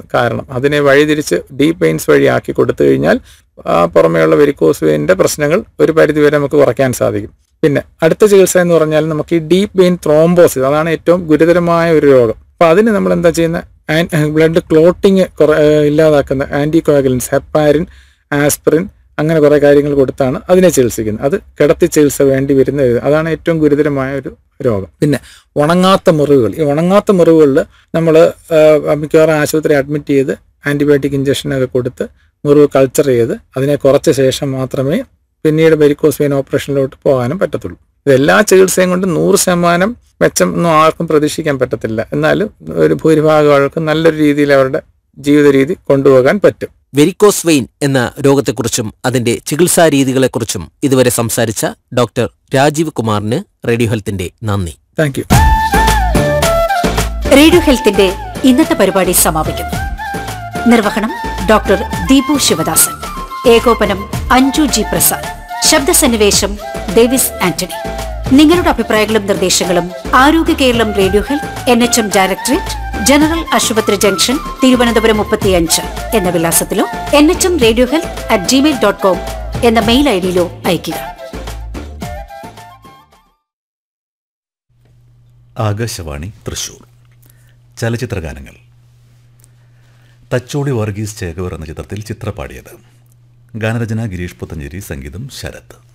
കാരണം അതിനെ വഴിതിരിച്ച് deep veins വഴി ആക്കി കൊടുത്തു കഴിഞ്ഞാൽ ആ പുറമേയുള്ള വെരിക്കോസ് വെയിൻ്റെ പ്രശ്നങ്ങൾ ഒരു പരിധിവരെ നമുക്ക് കുറയ്ക്കാൻ സാധിക്കും പിന്നെ അടുത്ത ചികിത്സ എന്ന് പറഞ്ഞാൽ നമുക്ക് ഈ ഡീപ്പ് വെയിൻ ത്രോംബോസിസ് അതാണ് ഏറ്റവും ഗുരുതരമായ ഒരു രോഗം അപ്പോൾ അതിന് നമ്മൾ എന്താ ചെയ്യുന്ന ബ്ലഡ് ക്ലോട്ടിങ് ഇല്ലാതാക്കുന്ന ആൻറ്റി കോഗുലൻസ് ഹെപ്പാരിൻ ആസ്പിറിൻ അങ്ങനെ കുറേ കാര്യങ്ങൾ കൊടുത്താണ് അതിനെ ചികിത്സിക്കുന്നത് അത് കിടത്തി ചികിത്സ വേണ്ടി വരുന്ന ഒരു- അതാണ് ഏറ്റവും ഗുരുതരമായ ഒരു രോഗം പിന്നെ ഉണങ്ങാത്ത മുറിവുകൾ ഈ ഉണങ്ങാത്ത മുറിവുകളിൽ നമ്മൾ മിക്കവാറും ആശുപത്രി അഡ്മിറ്റ് ചെയ്ത് ആൻറ്റിബയോട്ടിക് ഇഞ്ചക്ഷനൊക്കെ കൊടുത്ത് മുറിവ് കൾച്ചർ ചെയ്ത് അതിനെ കുറച്ച ശേഷം മാത്രമേ പിന്നീട് വെരിക്കോസ് വെയിൻ ഓപ്പറേഷനിലോട്ട് പോകാനും പറ്റത്തുള്ളൂ ഇതെല്ലാ ചികിത്സയും കൊണ്ട് നൂറ് ശതമാനം മെച്ചം ഒന്നും ആർക്കും പ്രതീക്ഷിക്കാൻ പറ്റത്തില്ല എന്നാലും ഒരു ഭൂരിഭാഗം ആൾക്കും നല്ലൊരു രീതിയിൽ അവരുടെ ജീവിത രീതി കൊണ്ടുപോകാൻ പറ്റും വെരിക്കോസ് വെയിൻ എന്ന രോഗത്തെക്കുറിച്ചും അതിന്റെ ചികിത്സാ രീതികളെക്കുറിച്ചും ഇതുവരെ സംസാരിച്ച ഡോക്ടർ രാജീവ് കുമാറിന് റേഡിയോ ഹെൽത്തിന്റെ നന്ദി താങ്ക് യു റേഡിയോ ഹെൽത്തിന്റെ ഇന്നത്തെ പരിപാടി സമാപിക്കുന്നു നിർവഹണം ഡോക്ടർ ദീപു ശിവദാസൻ ഏകോപനം അഞ്ജു ജി പ്രസാദ് ശബ്ദസന്നിവേശം ഡേവിസ് ആന്റണി നിങ്ങളുടെ അഭിപ്രായങ്ങളും നിർദ്ദേശങ്ങളും Arogya Keralam radio health N H M directorate general ആശുപത്രി ജംഗ്ഷൻ തിരുവനന്തപുരം മുപ്പത്തിയഞ്ച് എന്ന വിലാസത്തിലോ N H M radio health at Gmail dot com എന്ന മെയിൽ ഐ ഡിയിലോ അയയ്ക്കുക ആകാശവാണി തൃശൂർ ചലച്ചിത്രഗാനങ്ങൾ തച്ചോളി വർഗീസ് ചേകവർ എന്ന ചിത്രത്തിൽ ചിത്രപാടിയത് ഗാനരചന ഗിരീഷ് പുത്തഞ്ചേരി സംഗീതം ശരത്